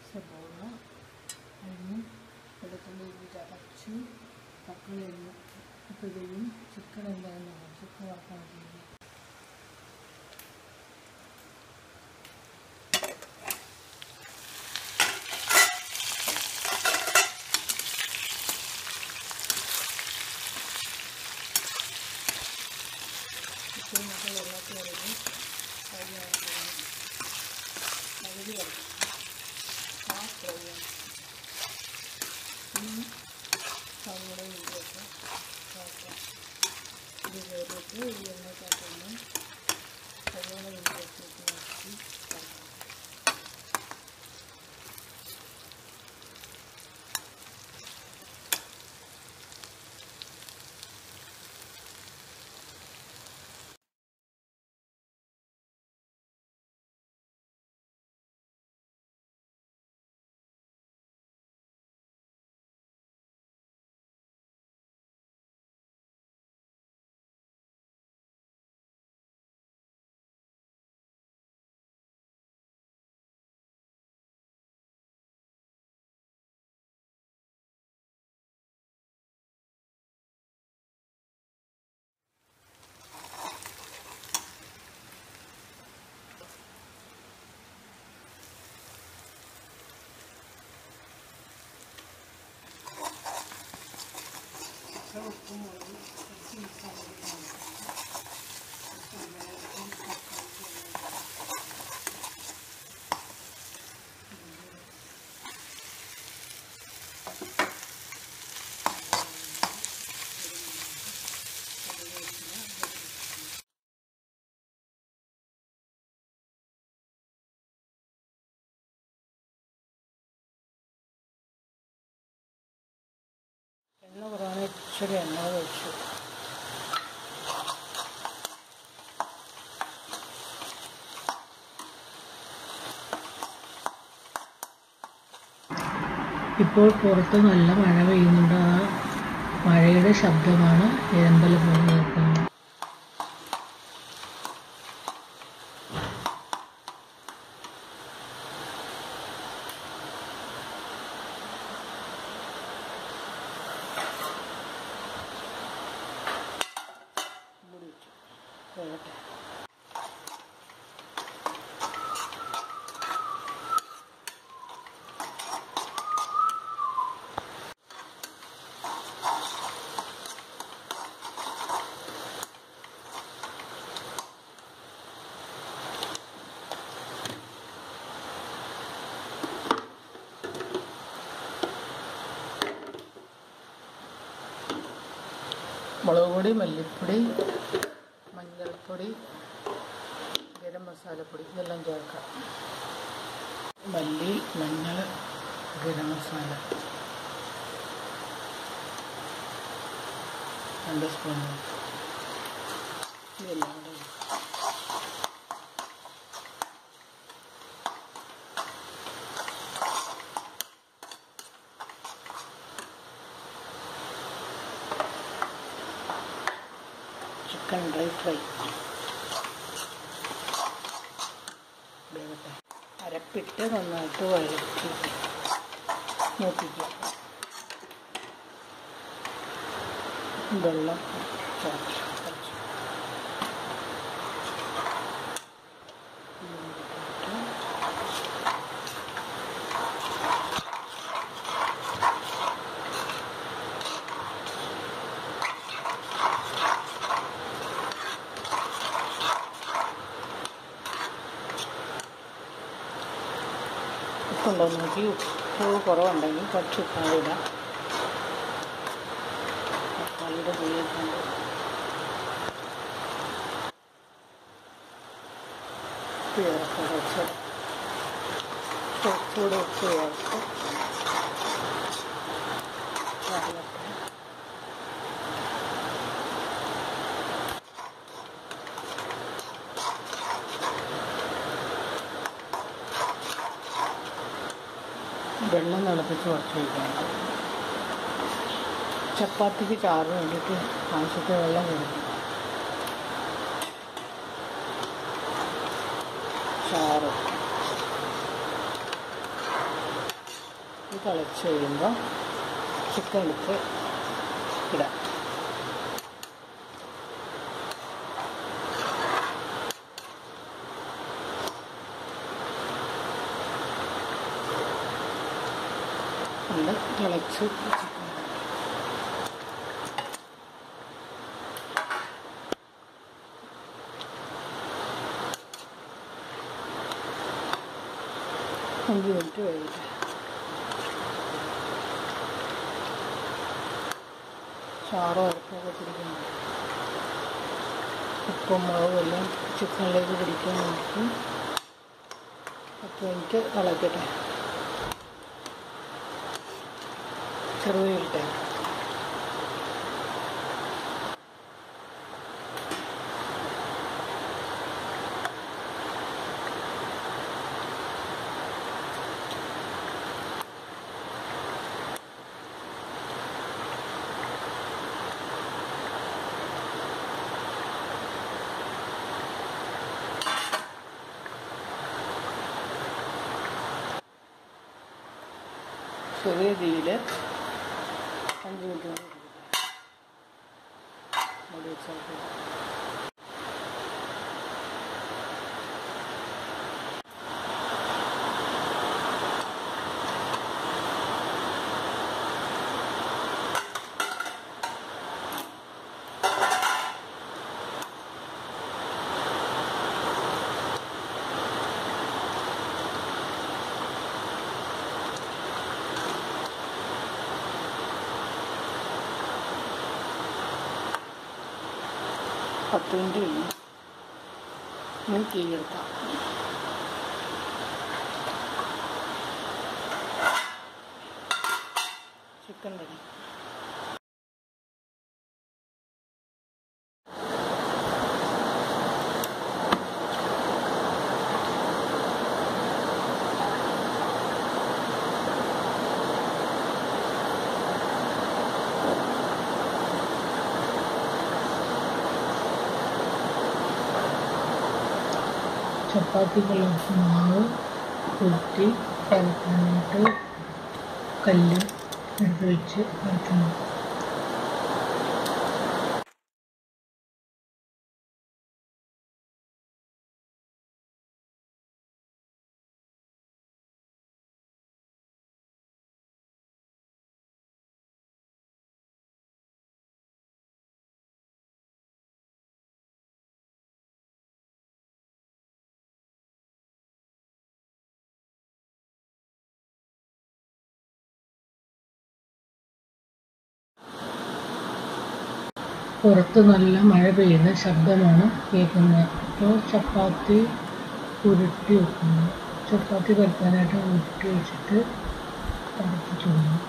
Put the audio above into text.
സബോള അരിഞ്ഞ് വെളുത്തുള്ളി ഇഞ്ചി ചതച്ചു തക്കാളി അരിഞ്ഞ് ഇപ്പോൾ ചെയ്യും ചിക്കൻ എന്തായാലും ചിക്കൻ വറക്കാൻ ചെയ്യും ചിക്കൻ ഒക്കെ വെള്ളത്തിൽ അരിഞ്ഞ് അരി വറക്കണം പകുതി വറക്കും ഹാഫ് ഫ്രൈ ആണ് ഇനി സവോള ഇഞ്ചിയൊക്കെ വറക്കാം ഇത് കയറിയിട്ട് ഈ എണ്ണയ്ക്കകത്തൊന്ന് സവോള ഇഞ്ചിയൊക്കെ ഇട്ട് വറക്കി വറക്കാം ഉപ്പും മുളകും കുറച്ച് മസാല എണ്ണ കുറവാണ് ഇച്ചിരി എണ്ണ ഒഴിച്ചു ഇപ്പോൾ പുറത്ത് നല്ല മഴ പെയ്യുന്നുണ്ട് ആ മഴയുടെ ശബ്ദമാണ് ഇരമ്പലം പോലെ കേൾക്കുന്നത് വേകട്ടെ മുളക് പൊടി മല്ലിപ്പൊടി മഞ്ഞൾപ്പൊടി ഗരം മസാലപ്പൊടി ഇതെല്ലാം ചേർക്കാം മല്ലി മഞ്ഞൾ ഗരം മസാല രണ്ട് സ്പൂൺ ഇതെല്ലാം കൂടെ ചിക്കൻ ഡ്രൈ ഫ്രൈ വേകട്ടെ അരപ്പിട്ട് നന്നായിട്ട് വഴറ്റി മൂപ്പിക്കുക വെള്ളം ചേർത്ത് കുറച്ച്. മൂടിയിട്ട് ഉപ്പുണ്ടോ എന്ന് നോക്കി ഉപ്പ് കുറവുണ്ടെങ്കിൽ കുറച്ച് ഉപ്പാണ് ഇടാം തക്കാളിയുടെ പുളിയൊക്കെയുണ്ട് ഉപ്പ് ചേർക്കാം കുറച്ച് കുറച്ചുകൂടെ ഉപ്പ് ചേർത്ത് വരട്ടെ വെള്ളം തിളപ്പിച്ച് കുറച്ച് ഒഴിക്കണം ചപ്പാത്തിക്ക് ചാറിന് വേണ്ടിയിട്ട് ആവശ്യത്തിന് വെള്ളം കൊടുക്കണം ചാറ് തിളച്ച് കഴിയുമ്പോൾ ചിക്കൻ എടുത്ത് ഇടാം നല്ല തിളച്ച് ചിക്കൻ അഞ്ച് മിനിറ്റ് വേവിക്കാം ചാറും അരപ്പൊക്കെ പിടിക്കുന്നു ഉപ്പും മുളകും എല്ലാം ചിക്കനിലേക്ക് പിടിക്കാൻ നോക്കി പത്ത് മിനിറ്റ് തിളക്കട്ടെ ചെറുതായിട്ടെ ചെറിയ തീയിൽ അഞ്ച് മിനിറ്റ് കൊണ്ട് ഇരിക്കട്ടെ. മൂടി വെച്ചാൽ മതി. പത്ത് മിനിറ്റ് കഴിഞ്ഞു ഇനി തീ എടുക്കാം ചിക്കൻ റെഡി ചപ്പാത്തിക്കുള്ള മാവ് കുത്തി പരത്താനായിട്ട് കല്ല് എടുത്ത് വെച്ച് പരത്തുന്നു പുറത്ത് നല്ല മഴ പെയ്യുന്ന ശബ്ദമാണ് കേൾക്കുന്നത് അപ്പോൾ ചപ്പാത്തി ഉരുട്ടി വെക്കുന്നു ചപ്പാത്തി പരത്താനായിട്ട് ഉരുട്ടി വെച്ചിട്ട് പരത്തി ചുടുന്നു